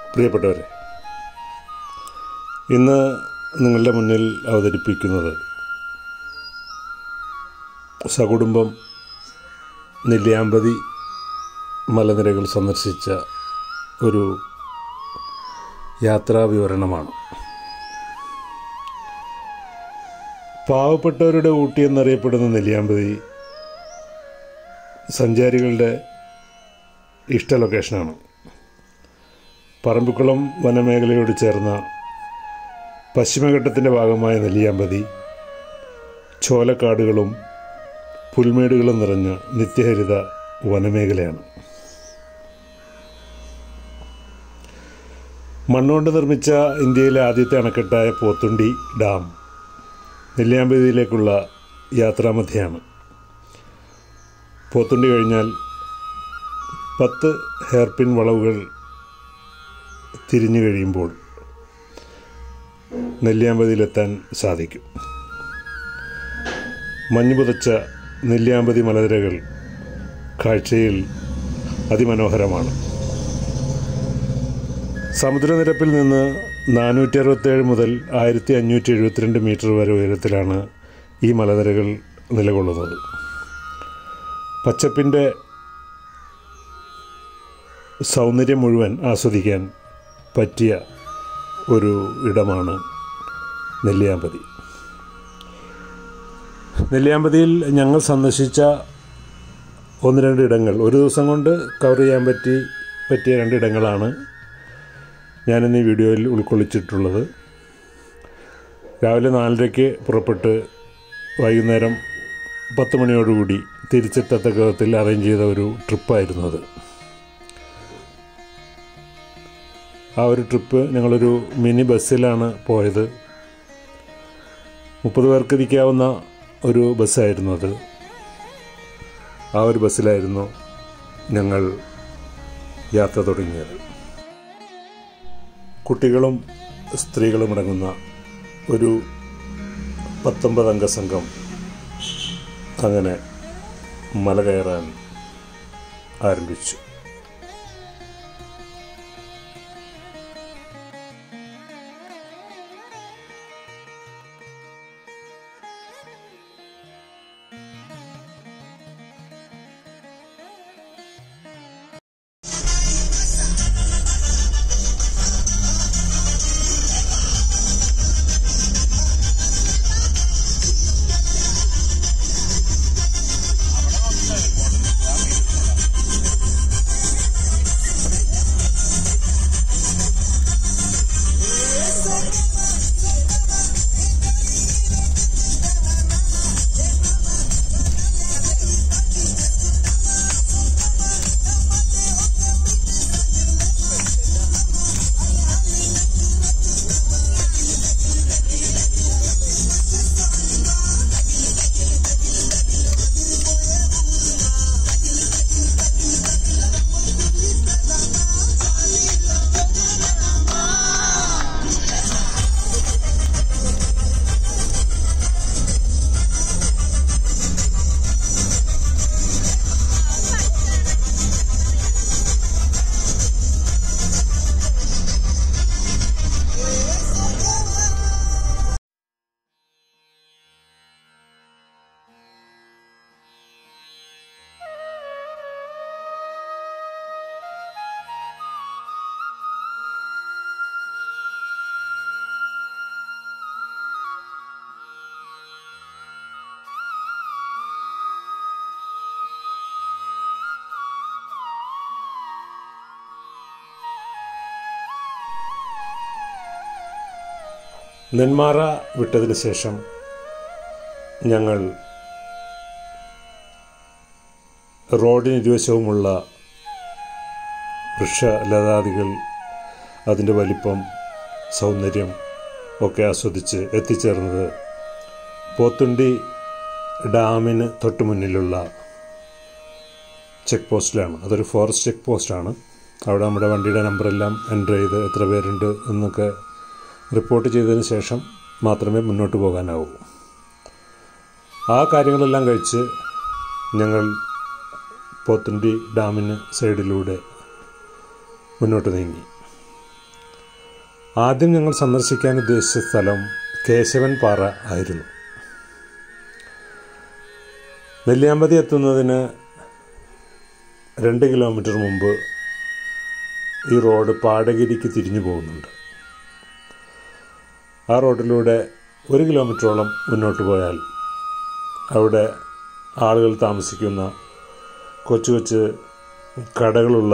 പ്രിയപ്പെട്ടവരെ ഇന്ന് നിങ്ങളുടെ മുന്നിൽ അവതരിപ്പിക്കുന്നത് സകുടുംബം നെല്ലിയാമ്പതി മലനിരകൾ സന്ദർശിച്ച ഒരു യാത്രാ വിവരണമാണ് പാവപ്പെട്ടവരുടെ ഊട്ടി എന്നറിയപ്പെടുന്ന നെല്ലിയാമ്പതി സഞ്ചാരികളുടെ ഇഷ്ട ലൊക്കേഷനാണ് പറമ്പിക്കുളം വനമേഖലയോട് ചേർന്ന പശ്ചിമഘട്ടത്തിൻ്റെ ഭാഗമായ നെല്ലിയാമ്പതി ചോലക്കാടുകളും പുൽമേടുകളും നിറഞ്ഞ നിത്യഹരിത വനമേഖലയാണ് മണ്ണുകൊണ്ട് നിർമ്മിച്ച ഇന്ത്യയിലെ ആദ്യത്തെ അണക്കെട്ടായ പോത്തുണ്ടി ഡാം നെല്ലിയാമ്പതിയിലേക്കുള്ള യാത്രാമധ്യയാണ് പോത്തുണ്ടി കഴിഞ്ഞാൽ പത്ത് ഹെയർപിൻ വളവുകൾ തിരിഞ്ഞു കഴിയുമ്പോൾ നെല്ലിയാമ്പതിയിലെത്താൻ സാധിക്കും മഞ്ഞ് പുതച്ച നെല്ലിയാമ്പതി മലനിരകൾ കാഴ്ചയിൽ അതിമനോഹരമാണ് സമുദ്രനിരപ്പിൽ നിന്ന് നാനൂറ്റി അറുപത്തേഴ് മുതൽ ആയിരത്തി അഞ്ഞൂറ്റി എഴുപത്തിരണ്ട് മീറ്റർ വരെ ഉയരത്തിലാണ് ഈ മലനിരകൾ നിലകൊള്ളുന്നത് പച്ചപ്പിൻ്റെ സൗന്ദര്യം മുഴുവൻ ആസ്വദിക്കാൻ പറ്റിയ ഒരു ഇടമാണ് നെല്ലിയാമ്പതി നെല്ലിയാമ്പതിയിൽ ഞങ്ങൾ സന്ദർശിച്ച ഒന്ന് രണ്ട് ഇടങ്ങൾ ഒരു ദിവസം കൊണ്ട് കവർ ചെയ്യാൻ പറ്റി പറ്റിയ രണ്ട് ഇടങ്ങളാണ് ഞാനിന്ന് ഈ വീഡിയോയിൽ ഉൾക്കൊള്ളിച്ചിട്ടുള്ളത് രാവിലെ നാലരയ്ക്ക് പുറപ്പെട്ട് വൈകുന്നേരം പത്ത് മണിയോടുകൂടി തിരിച്ചെത്തത്തക്ക വിധത്തിൽ അറേഞ്ച് ചെയ്ത ഒരു ട്രിപ്പായിരുന്നു അത് ആ ഒരു ട്രിപ്പ് ഞങ്ങളൊരു മിനി ബസ്സിലാണ് പോയത് മുപ്പത് പേർക്ക് ഇരിക്കാവുന്ന ഒരു ബസ്സായിരുന്നു അത് ആ ഒരു ബസ്സിലായിരുന്നു ഞങ്ങൾ യാത്ര തുടങ്ങിയത് കുട്ടികളും സ്ത്രീകളും അടങ്ങുന്ന ഒരു പത്തൊമ്പതംഗ സംഘം അങ്ങനെ മല കയറാൻ ആരംഭിച്ചു നെന്മാറ വിട്ടതിന് ശേഷം ഞങ്ങൾ റോഡിന് ഇരുവശവുമുള്ള വൃക്ഷലതാദികൾ അതിൻ്റെ വലിപ്പം സൗന്ദര്യം ഒക്കെ ആസ്വദിച്ച് എത്തിച്ചേർന്നത് പോത്തുണ്ടി ഡാമിന് തൊട്ട് മുന്നിലുള്ള ചെക്ക് പോസ്റ്റിലാണ് അതൊരു ഫോറസ്റ്റ് ചെക്ക് പോസ്റ്റാണ് അവിടെ നമ്മുടെ വണ്ടിയുടെ നമ്പറെല്ലാം എൻ്റർ ചെയ്ത് എത്ര പേരുണ്ട് എന്നൊക്കെ റിപ്പോർട്ട് ചെയ്തതിന് ശേഷം മാത്രമേ മുന്നോട്ട് പോകാനാവൂ ആ കാര്യങ്ങളെല്ലാം കഴിച്ച് ഞങ്ങൾ പോത്തുണ്ടി ഡാമിന് സൈഡിലൂടെ മുന്നോട്ട് നീങ്ങി ആദ്യം ഞങ്ങൾ സന്ദർശിക്കാൻ ഉദ്ദേശിച്ച സ്ഥലം കേശവൻ പാറ ആയിരുന്നു നെല്ലിയാമ്പതി എത്തുന്നതിന് രണ്ട് കിലോമീറ്റർ മുമ്പ് ഈ റോഡ് പാടഗിരിക്ക് തിരിഞ്ഞു പോകുന്നുണ്ട് ആ റോഡിലൂടെ ഒരു കിലോമീറ്ററോളം മുന്നോട്ട് പോയാൽ അവിടെ ആളുകൾ താമസിക്കുന്ന കൊച്ചു കൊച്ചു കടകളുള്ള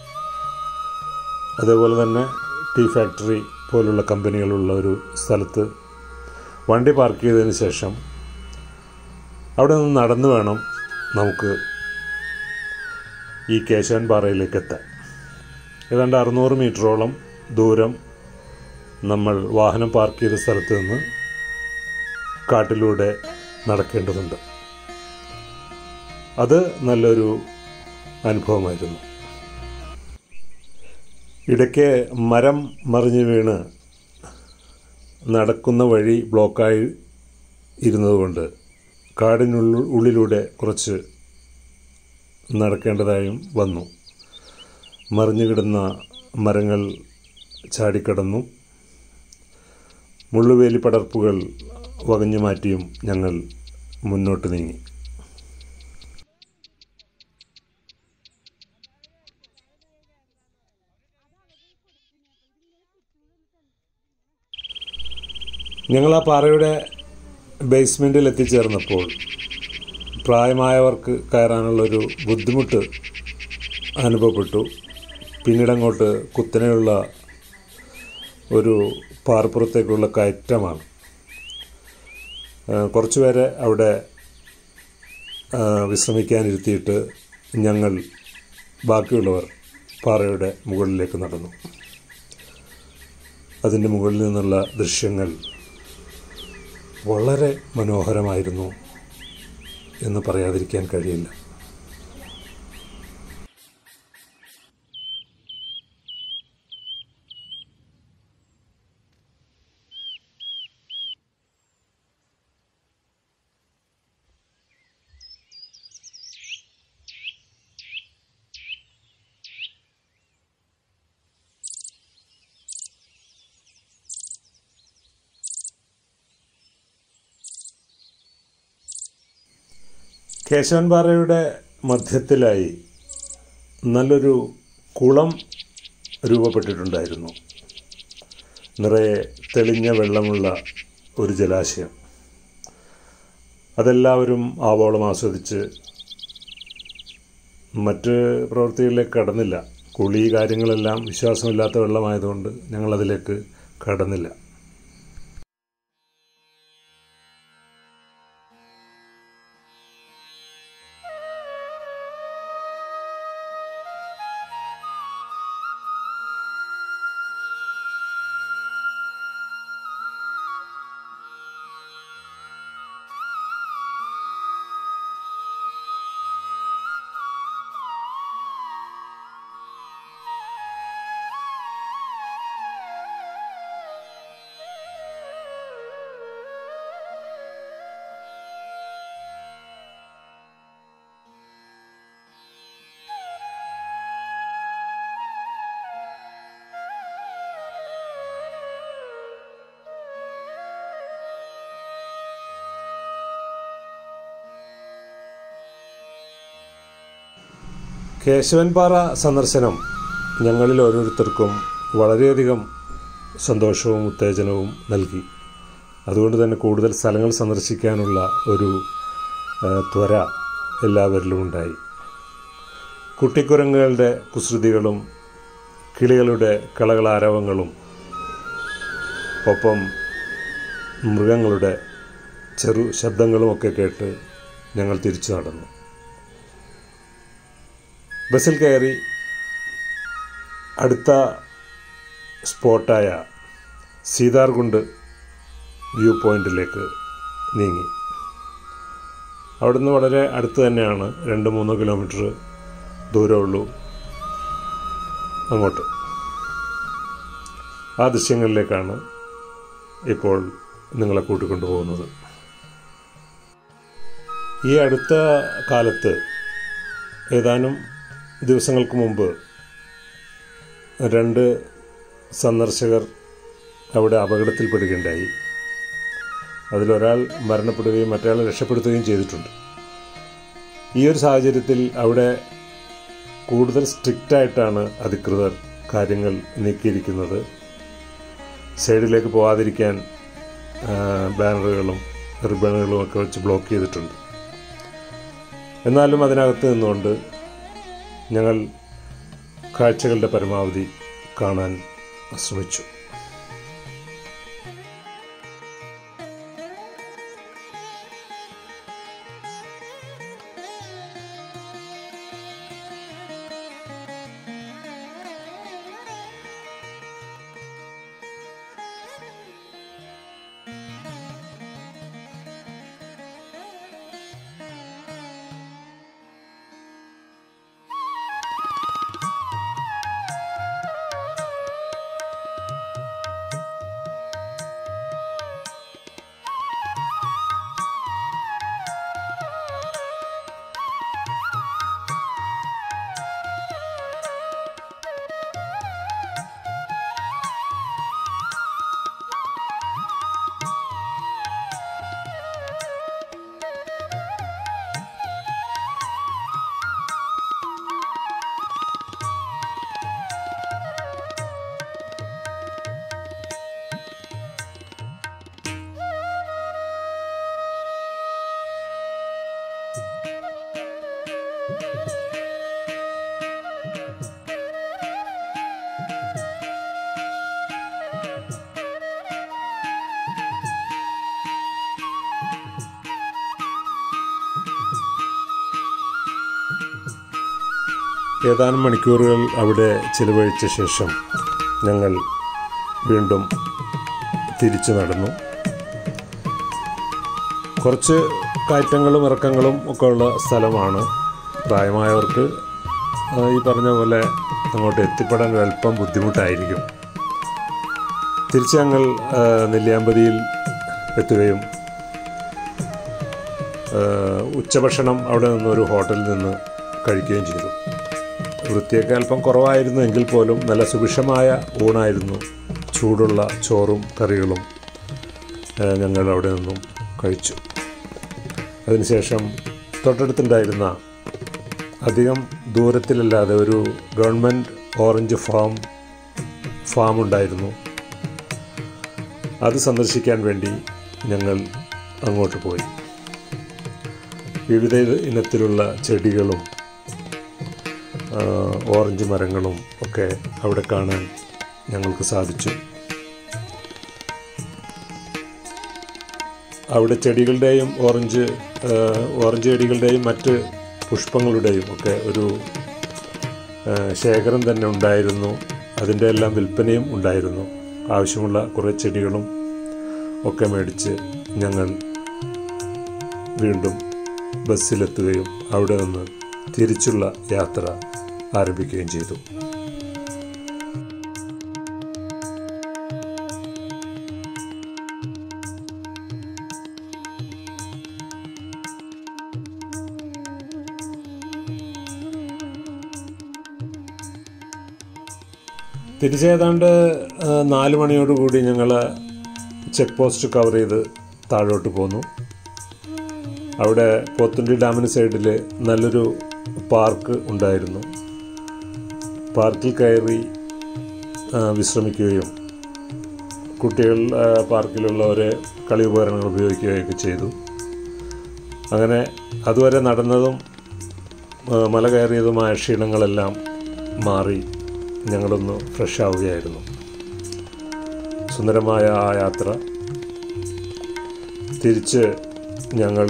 അതേപോലെ തന്നെ ടീ ഫാക്ടറി പോലുള്ള കമ്പനികളുള്ള ഒരു സ്ഥലത്ത് വണ്ടി പാർക്ക് ചെയ്തതിന് ശേഷം അവിടെ നിന്ന് നടന്നു വേണം നമുക്ക് ഈ കേശവൻ പാറയിലേക്ക് എത്താൻ ഏതാണ്ട് അറുന്നൂറ് മീറ്ററോളം ദൂരം നമ്മൾ വാഹനം പാർക്ക് ചെയ്ത സ്ഥലത്ത് നിന്ന് കാട്ടിലൂടെ നടക്കേണ്ടതുണ്ട് അത് നല്ലൊരു അനുഭവമായിരുന്നു ഇടയ്ക്ക് മരം മറിഞ്ഞു വീണ് നടക്കുന്ന വഴി ബ്ലോക്കായി ഇരുന്നതുകൊണ്ട് കാടിനുള്ളിൽ ഉള്ളിലൂടെ കുറച്ച് നടക്കേണ്ടതായും വന്നു മറിഞ്ഞു കിടന്ന മരങ്ങൾ ചാടിക്കടന്നു മുള്ളുവേലി പടർപ്പുകൾ വകഞ്ഞു മാറ്റിയും ഞങ്ങൾ മുന്നോട്ട് നീങ്ങി ഞങ്ങൾ ആ പാറയുടെ ബേസ്മെൻറ്റിൽ എത്തിച്ചേർന്നപ്പോൾ പ്രായമായവർക്ക് കയറാനുള്ളൊരു ബുദ്ധിമുട്ട് അനുഭവപ്പെട്ടു പിന്നീട് അങ്ങോട്ട് കുത്തനെയുള്ള ഒരു പാറപ്പുറത്തേക്കുള്ള കയറ്റമാണ് കുറച്ചു പേരെ അവിടെ വിശ്രമിക്കാനിരുത്തിയിട്ട് ഞങ്ങൾ ബാക്കിയുള്ളവർ പാറയുടെ മുകളിലേക്ക് നടന്നു അതിൻ്റെ മുകളിൽ നിന്നുള്ള ദൃശ്യങ്ങൾ വളരെ മനോഹരമായിരുന്നു എന്ന് പറയാതിരിക്കാൻ കഴിയില്ല കേശവൻപാറയുടെ മധ്യത്തിലായി നല്ലൊരു കുളം രൂപപ്പെട്ടിട്ടുണ്ടായിരുന്നു നിറയെ തെളിഞ്ഞ വെള്ളമുള്ള ഒരു ജലാശയം അതെല്ലാവരും ആവോളം ആസ്വദിച്ച് മറ്റ് പ്രവൃത്തികളിലേക്ക് കടന്നില്ല കുളി കാര്യങ്ങളെല്ലാം വിശ്വാസമില്ലാത്ത വെള്ളമായതുകൊണ്ട് ഞങ്ങളതിലേക്ക് കടന്നില്ല കേശവൻപാറ സന്ദർശനം ഞങ്ങളിൽ ഓരോരുത്തർക്കും വളരെയധികം സന്തോഷവും ഉത്തേജനവും നൽകി അതുകൊണ്ട് തന്നെ കൂടുതൽ സ്ഥലങ്ങൾ സന്ദർശിക്കാനുള്ള ഒരു ആ, ത്വര എല്ലാവരിലും ഉണ്ടായി കുട്ടിക്കുരങ്ങുകളുടെ കുസൃതികളും കിളികളുടെ കളകളാരവങ്ങളും ഒപ്പം മൃഗങ്ങളുടെ ചെറു ശബ്ദങ്ങളുമൊക്കെ കേട്ട് ഞങ്ങൾ തിരിച്ചു നടന്നു ബസ്സിൽ കയറി അടുത്ത സ്പോട്ടായ സീതാർകുണ്ട് വ്യൂ പോയിന്റിലേക്ക് നീങ്ങി അവിടുന്ന് വളരെ അടുത്ത് തന്നെയാണ് രണ്ട് മൂന്ന് കിലോമീറ്റർ ദൂരമുള്ളൂ അങ്ങോട്ട് ആ ദൃശ്യങ്ങളിലേക്കാണ് ഇപ്പോൾ നിങ്ങളെ കൂട്ടിക്കൊണ്ടുപോകുന്നത് ഈ അടുത്ത കാലത്ത് ഏതാനും ദിവസങ്ങൾക്ക് മുമ്പ് രണ്ട് സന്ദർശകർ അവിടെ അപകടത്തിൽപ്പെടുകയുണ്ടായി അതിലൊരാൾ മരണപ്പെടുകയും മറ്റയാളെ രക്ഷപ്പെടുത്തുകയും ചെയ്തിട്ടുണ്ട് ഈ ഒരു സാഹചര്യത്തിൽ അവിടെ കൂടുതൽ സ്ട്രിക്റ്റായിട്ടാണ് അധികൃതർ കാര്യങ്ങൾ നീക്കിയിരിക്കുന്നത് സൈഡിലേക്ക് പോകാതിരിക്കാൻ ആ, ബാനറുകളും റിബണുകളും ഒക്കെ വെച്ച് ബ്ലോക്ക് ചെയ്തിട്ടുണ്ട് എന്നാലും അതിനകത്ത് നിന്നുകൊണ്ട് ഞങ്ങൾ കാഴ്ചകളുടെ പരമാവധി കാണാൻ ശ്രമിച്ചു ഏതാനും മണിക്കൂറുകൾ അവിടെ ചിലവഴിച്ച ശേഷം ഞങ്ങൾ വീണ്ടും തിരിച്ചു നടന്നു കുറച്ച് കയറ്റങ്ങളും ഇറക്കങ്ങളും ഒക്കെ ഉള്ള സ്ഥലമാണ് പ്രായമായവർക്ക് ആ, ഈ പറഞ്ഞ പോലെ അങ്ങോട്ട് എത്തിപ്പെടാൻ ഒരല്പം ബുദ്ധിമുട്ടായിരിക്കും തിരിച്ച് ഞങ്ങൾ ആ, നെല്ലിയാമ്പതിയിൽ എത്തുകയും ആ, ഉച്ചഭക്ഷണം അവിടെ നിന്ന് ഒരു ഹോട്ടലിൽ നിന്ന് കഴിക്കുകയും ചെയ്തു വൃത്തിയൊക്കെ അല്പം കുറവായിരുന്നു എങ്കിൽ പോലും നല്ല സുഭിക്ഷമായ ഊണായിരുന്നു ചൂടുള്ള ചോറും കറികളും ആ, ഞങ്ങൾ അവിടെ നിന്നും കഴിച്ചു അതിനുശേഷം തൊട്ടടുത്തുണ്ടായിരുന്ന അധികം ദൂരത്തിലല്ലാതെ ഒരു ഗവൺമെൻറ് ഓറഞ്ച് ഫാം ഫാം ഉണ്ടായിരുന്നു അത് സന്ദർശിക്കാൻ വേണ്ടി ഞങ്ങൾ അങ്ങോട്ട് പോയി വിവിധ ഇനത്തിലുള്ള ചെടികളും ആ, ഓറഞ്ച് മരങ്ങളും ഒക്കെ അവിടെ കാണാൻ ഞങ്ങൾക്ക് സാധിച്ചു അവിടെ ചെടികളുടെയും ഓറഞ്ച് ആ, ഓറഞ്ച് ചെടികളുടെയും മറ്റ് പുഷ്പങ്ങളുടെയും ഒക്കെ ഒരു ആ, ശേഖരം തന്നെ ഉണ്ടായിരുന്നു അതിൻ്റെ എല്ലാം വിൽപ്പനയും ഉണ്ടായിരുന്നു ആവശ്യമുള്ള കുറേ ചെടികളും ഒക്കെ മേടിച്ച് ഞങ്ങൾ വീണ്ടും ബസ്സിലെത്തുകയും അവിടെ നിന്ന് തിരിച്ചുള്ള യാത്ര ആരംഭിക്കുകയും ചെയ്തു തിരിച്ചേതാണ്ട് ആ, നാല് മണിയോടുകൂടി ഞങ്ങൾ ചെക്ക് പോസ്റ്റ് കവർ ചെയ്ത് താഴോട്ട് പോന്നു അവിടെ പോത്തുണ്ടി ഡാമിന് സൈഡിൽ നല്ലൊരു പാർക്ക് ഉണ്ടായിരുന്നു പാർക്കിൽ കയറി ആ, വിശ്രമിക്കുകയും കുട്ടികൾ ആ, പാർക്കിലുള്ളവരെ കളി ഉപകരണങ്ങൾ ഉപയോഗിക്കുകയൊക്കെ ചെയ്തു അങ്ങനെ അതുവരെ നടന്നതും ആ, മല കയറിയതുമായ ക്ഷീണങ്ങളെല്ലാം മാറി ഞങ്ങളൊന്ന് ഫ്രഷ് ആവുകയായിരുന്നു സുന്ദരമായ ആ യാത്ര തിരിച്ച് ഞങ്ങൾ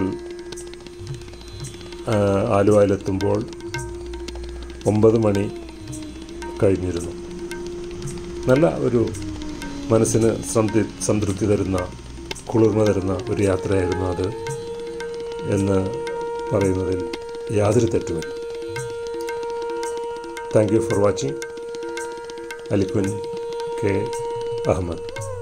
ആ, ആലുവയിലെത്തുമ്പോൾ ഒമ്പത് മണി കഴിഞ്ഞിരുന്നു നല്ല ഒരു മനസ്സിന് സംതൃ സംതൃപ്തി തരുന്ന കുളിർമ തരുന്ന ഒരു യാത്രയായിരുന്നു അത് എന്ന് പറയുന്നതിൽ യാതൊരു തെറ്റുമില്ല താങ്ക് യു ഫോർ വാച്ചിങ് അലിക്കുൻ കെ അഹമ്മദ്